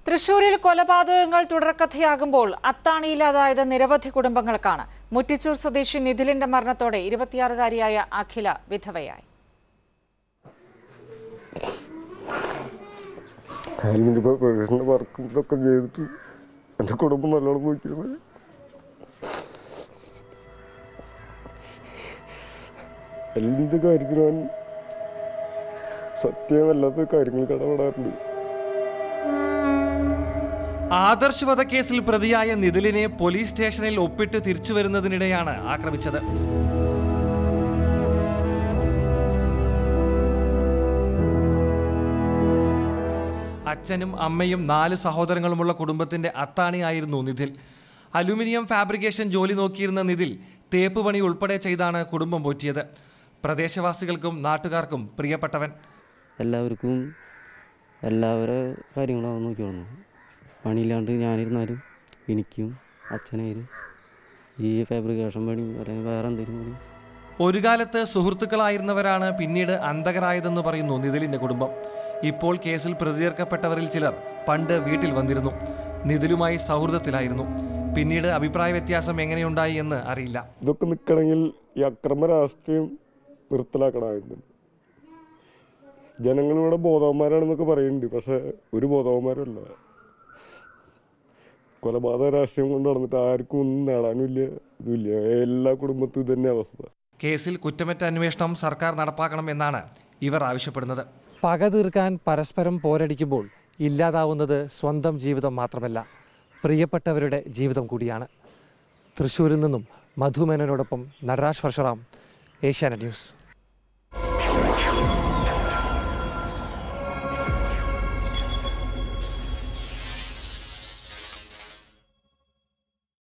തൃശൂരിൽ കൊലപാതകങ്ങൾ തുടർക്കഥയാകുമ്പോൾ അത്താണിയില്ലാതായത് നിരവധി കുടുംബങ്ങൾക്കാണ് മുറ്റിച്ചൂർ സ്വദേശി നിതിലിന്റെ മരണത്തോടെ ഇരുപത്തിയാറുകാരിയായ അഖില വിധവയായി അതിനിപ്പോൾ പ്രൊഫഷണൽ വർക്കും ഇതൊക്കെ ചെയ്തിട്ട് എൻ്റെ കുടുംബം നല്ലോണം നോക്കിയിരുന്നത് എന്ത് കാര്യത്തിനും അവൻ സത്യമല്ലാത്ത കാര്യങ്ങൾ കടപെടാറുണ്ട് ആദർശ് വധക്കേസിൽ പ്രതിയായ നിതിലിനെ പോലീസ് സ്റ്റേഷനിൽ ഒപ്പിട്ട് തിരിച്ചു വരുന്നതിനിടെയാണ് ആക്രമിച്ചത് അച്ഛനും അമ്മയും നാല് സഹോദരങ്ങളുമുള്ള കുടുംബത്തിന്റെ അത്താണിയായിരുന്നു നിതിൽ അലുമിനിയം ഫാബ്രിക്കേഷൻ ജോലി നോക്കിയിരുന്ന നിതിൽ തേപ്പ് പണി ഉൾപ്പെടെ ചെയ്താണ് കുടുംബം പോറ്റിയത് പ്രദേശവാസികൾക്കും നാട്ടുകാർക്കും പ്രിയപ്പെട്ടവൻ എല്ലാവർക്കും എല്ലാവരെ കാര്യങ്ങളും അവൻ നോക്കിയോളുന്നു പണിയില്ലാണ്ട് ഞാനിരുന്നാലും എനിക്കും അച്ഛനായാലും ഈ ഫാബ്രിക്കേഷൻ പണി അല്ലെങ്കിൽ വേറെ എന്തെങ്കിലും പണി ഒരു കാലത്ത് സുഹൃത്തുക്കളായിരുന്നവരാണ് പിന്നീട് അന്തകരായതെന്ന് പറയുന്നു നിതിലിന്റെ കുടുംബം ഇപ്പോൾ കേസിൽ പ്രതിചേർക്കപ്പെട്ടവരിൽ ചിലർ പണ്ട് വീട്ടിൽ വന്നിരുന്നു നിതിലുമായി സൗഹൃദത്തിലായിരുന്നു പിന്നീട് അഭിപ്രായ വ്യത്യാസം എങ്ങനെയുണ്ടായി എന്ന് അറിയില്ല ഇതൊക്കെ നിൽക്കണമെങ്കിൽ ഈ അക്രമ രാഷ്ട്രീയം നിർത്തലാക്കണമായിരുന്നു ജനങ്ങളിവിടെ ബോധവന്മാരാണെന്നൊക്കെ പറയുന്നുണ്ട് പക്ഷെ ഒരു ബോധവന്മാരല്ല കൊലപാതക രാഷ്ട്രീയം കൊണ്ട് നടന്നിട്ട് ആർക്കും ഒന്നും നേടാനുമില്ല ഇതുമില്ല എല്ലാ കുടുംബത്തും ഇതന്നെ അവസ്ഥ കേസിൽ കുറ്റമറ്റ അന്വേഷണം സർക്കാർ നടപ്പാക്കണം എന്നാണ് ഇവർ ആവശ്യപ്പെടുന്നത് പക തീർക്കാൻ പരസ്പരം പോരടിക്കുമ്പോൾ ഇല്ലാതാവുന്നത് സ്വന്തം ജീവിതം മാത്രമല്ല പ്രിയപ്പെട്ടവരുടെ ജീവിതം കൂടിയാണ് തൃശ്ശൂരിൽ നിന്നും മധുമേനോടൊപ്പം നടരാജ് പരശുറാം ഏഷ്യാനെറ്റ് ന്യൂസ്